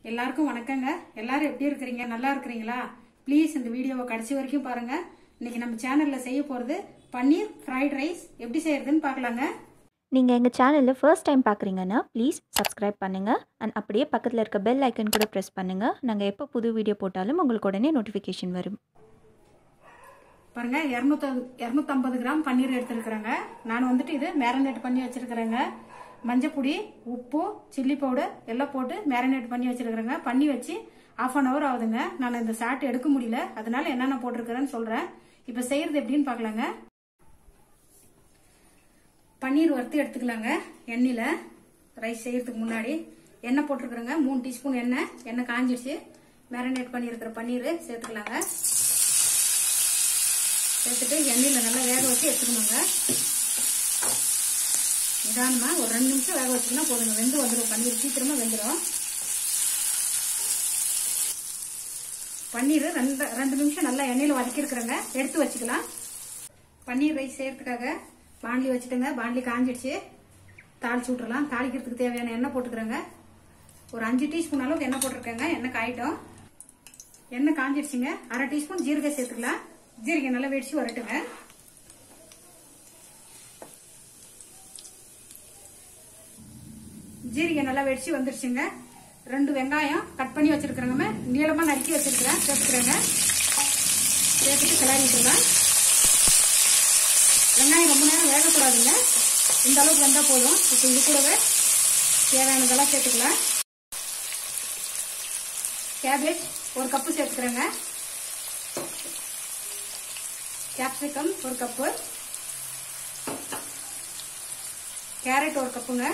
எல்லாருக்கும் வணக்கங்க எல்லாரும் எப்படி இருக்கிறீங்க நல்லா இருக்கிறீங்களா ப்ளீஸ் இந்த வீடியோவை கடைசி வரைக்கும் பாருங்க இன்னைக்கு நம்ம சேனல்ல செய்ய போறது பன்னீர் ஃப்ரைட் ரைஸ் எப்படி செய்யறதுன்னு பார்க்கலாங்க நீங்கள் எங்கள் சேனலில் ஃபர்ஸ்ட் டைம் பார்க்குறீங்கன்னா ப்ளீஸ் சப்ஸ்கிரைப் பண்ணுங்கள் அண்ட் அப்படியே பக்கத்தில் இருக்க பெல் ஐக்கன் கூட ப்ரெஸ் பண்ணுங்கள் நாங்கள் எப்போ புது வீடியோ போட்டாலும் உங்களுக்கு உடனே நோட்டிஃபிகேஷன் வரும் பாருங்க இரநூத்தி இரநூத்தம்பது கிராம் பன்னீர் எடுத்துருக்குறேங்க நான் வந்துட்டு இது மேரினேட் பண்ணி வச்சிருக்கிறேங்க மஞ்சப்பொடி உப்பு சில்லி பவுடர் எல்லாம் போட்டு மேரினேட் பண்ணி வச்சிருக்கிறேங்க பண்ணி வச்சு ஆஃப் அன் ஹவர் ஆகுதுங்க நான் இந்த சாட் எடுக்க முடியல அதனால என்னென்ன போட்டிருக்கிறேன்னு சொல்றேன் இப்போ செய்யறது எப்படின்னு பார்க்கலாங்க பன்னீர் வறுத்து எடுத்துக்கலாங்க எண்ணெயில் ரைஸ் செய்யறதுக்கு முன்னாடி எண்ணெய் போட்டிருக்கிறேங்க மூணு டீஸ்பூன் எண்ணெய் எண்ணெய் காஞ்சிடுச்சு மேரினேட் பண்ணியிருக்கிற பன்னீர் சேர்த்துக்கலாங்க சேர்த்துட்டு எண்ணெயில் நல்லா வேக வச்சு எடுத்துக்கணுங்க நிதானமா ஒரு ரெண்டு நிமிஷம் வேக வச்சிங்கன்னா போதுங்க வெந்து வந்துடும் பன்னீர் சீக்கிரமா வெந்துடும் பன்னீர் ரெண்டு ரெண்டு நிமிஷம் நல்லா எண்ணெயில் வதக்கிருக்கிறேங்க எடுத்து வச்சுக்கலாம் பன்னீர் ரைஸ் செய்யறதுக்காக பாண்ட்லி வச்சுட்டுங்க பாண்ட்லி காஞ்சிடுச்சு தாளிச்சு விட்டுறலாம் தாளிக்கிறதுக்கு தேவையான எண்ணெய் போட்டுக்கிறேங்க ஒரு அஞ்சு டீஸ்பூன் அளவுக்கு எண்ணெய் போட்டிருக்கேங்க எண்ணெய் காயிட்டும் எண்ணெய் காஞ்சிடுச்சுங்க அரை டீஸ்பூன் ஜீரகம் சேர்த்துக்கலாம் ஜீரகம் நல்லா வெடிச்சு வரட்டுங்க ஜீரகம் நல்லா வெடிச்சு வந்துருச்சுங்க ரெண்டு வெங்காயம் கட் பண்ணி வச்சிருக்கிறேங்க நீளமா நறுக்கி வச்சிருக்கிறேன் சேர்த்துக்கிறேங்க சேர்த்துட்டு கிளறி விட்டுருலாம் வெங்காயம் ரொம்ப நேரம் வேகக்கூடாதுங்க இந்த அளவுக்கு வந்தா போதும் இப்போ இது கூடவே தேவையானதெல்லாம் சேர்த்துக்கலாம் கேபேஜ் ஒரு கப்பு சேர்த்துக்கிறேங்க கேப்சிகம் ஒரு கப்பு கேரட் ஒரு கப்புங்க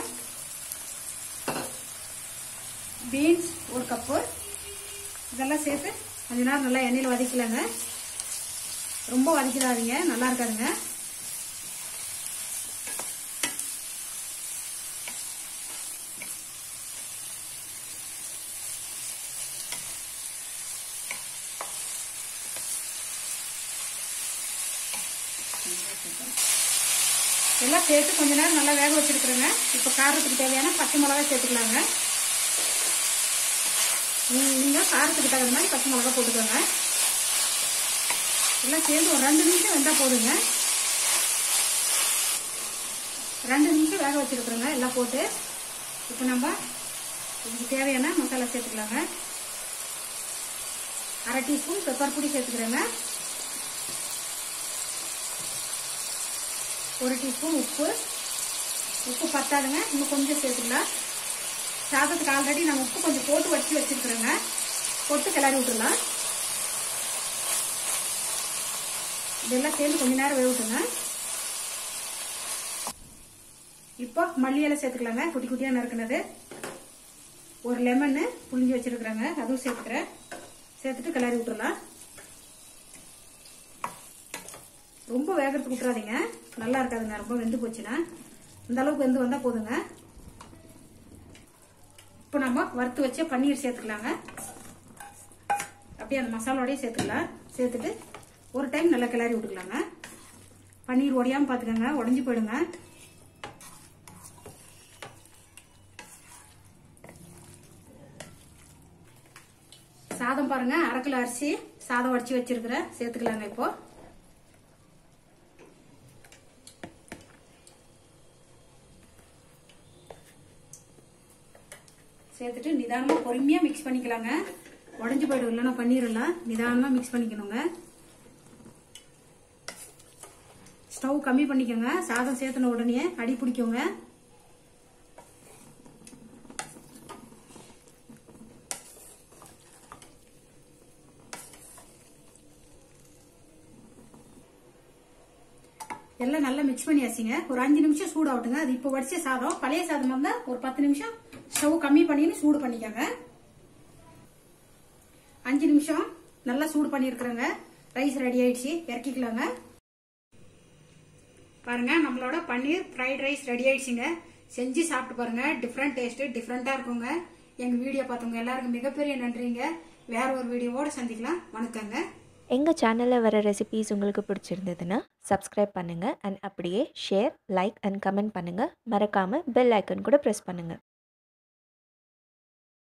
பீன்ஸ் ஒரு கப்பு இதெல்லாம் சேர்த்து கொஞ்ச நேரம் நல்லா எண்ணெயில் வதக்கலாங்க ரொம்ப வதக்கிடாதீங்க நல்லா இருக்காதுங்க எல்லாம் சேர்த்து கொஞ்ச நேரம் நல்லா வேக வச்சிருக்கிறேங்க இப்போ காரத்துக்கு தேவையான பச்சை மிளகா சேர்த்துக்கலாங்க நீங்க காரத்துக்கு தகுந்த மாதிரி பச்சை மிளகா போட்டுக்கோங்க எல்லாம் சேர்ந்து ஒரு ரெண்டு நிமிஷம் வெந்தா போதுங்க ரெண்டு நிமிஷம் வேக வச்சிருக்கிறோங்க எல்லாம் போட்டு இப்போ நம்ம இதுக்கு தேவையான மசாலா சேர்த்துக்கலாங்க அரை டீஸ்பூன் பெப்பர் பொடி சேர்த்துக்கிறேங்க ஒரு டீஸ்பூன் உப்பு உப்பு பத்தாதுங்க இன்னும் கொஞ்சம் சேர்த்துக்கலாம் சாதத்துக்கு ஆல்ரெடி நான் உப்பு கொஞ்சம் போட்டு வச்சு வச்சிருக்கிறேங்க போட்டு கிளறி விட்டுலாம் இதெல்லாம் சேர்ந்து கொஞ்ச நேரம் வேவிட்டுங்க இப்போ மல்லி இலை சேர்த்துக்கலாங்க குட்டி குட்டியா நறுக்குனது ஒரு லெமன் புளிஞ்சு வச்சிருக்கிறேங்க அதுவும் சேர்த்துக்கிறேன் சேர்த்துட்டு கிளறி விட்டுறலாம் ரொம்ப வேகிறதுக்கு விட்டுறாதீங்க நல்லா இருக்காதுங்க ரொம்ப வெந்து போச்சுன்னா இந்த அளவுக்கு வெந்து வந்தா போதுங்க இப்போ நம்ம வறுத்து வச்ச பன்னீர் சேர்த்துக்கலாங்க அப்படியே அந்த மசாலோடய சேர்த்துக்கலாம் சேர்த்துட்டு ஒரு டைம் நல்லா கிளறி விட்டுக்கலாங்க பன்னீர் உடையாம பார்த்துக்கோங்க உடஞ்சி போயிடுங்க சாதம் பாருங்க அரை கிலோ அரிசி சாதம் வடிச்சு வச்சிருக்கிறேன் சேர்த்துக்கலாங்க இப்போ சேர்த்துட்டு நிதானமா பொறுமையா மிக்ஸ் பண்ணிக்கலாங்க உடஞ்சு போயிடும் இல்லைன்னா பன்னீரெல்லாம் நிதானமா மிக்ஸ் பண்ணிக்கணுங்க ஸ்டவ் கம்மி பண்ணிக்கோங்க சாதம் சேர்த்துன உடனே அடி பிடிக்குங்க எல்லாம் நல்லா மிக்ஸ் பண்ணியாச்சுங்க ஒரு அஞ்சு நிமிஷம் சூடாகட்டுங்க அது இப்போ வடிச்ச சாதம் பழைய சாதம் இருந்தா ஒரு பத்து நிமிஷம் ஸ்டவ் கம்மி பண்ணின்னு சூடு பண்ணிக்கோங்க அஞ்சு நிமிஷம் நல்லா சூடு பண்ணிருக்கிறேங்க ரைஸ் ரெடி ஆயிடுச்சு இறக்கிக்கலாங்க பாருங்க நம்மளோட பன்னீர் ஃப்ரைட் ரைஸ் ரெடி ஆயிடுச்சுங்க செஞ்சு சாப்பிட்டு பாருங்க டிஃப்ரெண்ட் டேஸ்ட் டிஃப்ரெண்டா இருக்குங்க எங்க வீடியோ பார்த்தவங்க எல்லாருக்கும் மிகப்பெரிய நன்றிங்க வேற ஒரு வீடியோவோட சந்திக்கலாம் வணக்கங்க எங்கள் சேனலில் வர ரெசிபீஸ் உங்களுக்கு பிடிச்சிருந்ததுன்னா சப்ஸ்கிரைப் பண்ணுங்கள் அண்ட் அப்படியே ஷேர் லைக் அண்ட் கமெண்ட் பண்ணுங்கள் மறக்காமல் பெல் ஐக்கன் கூட ப்ரெஸ் பண்ணுங்கள்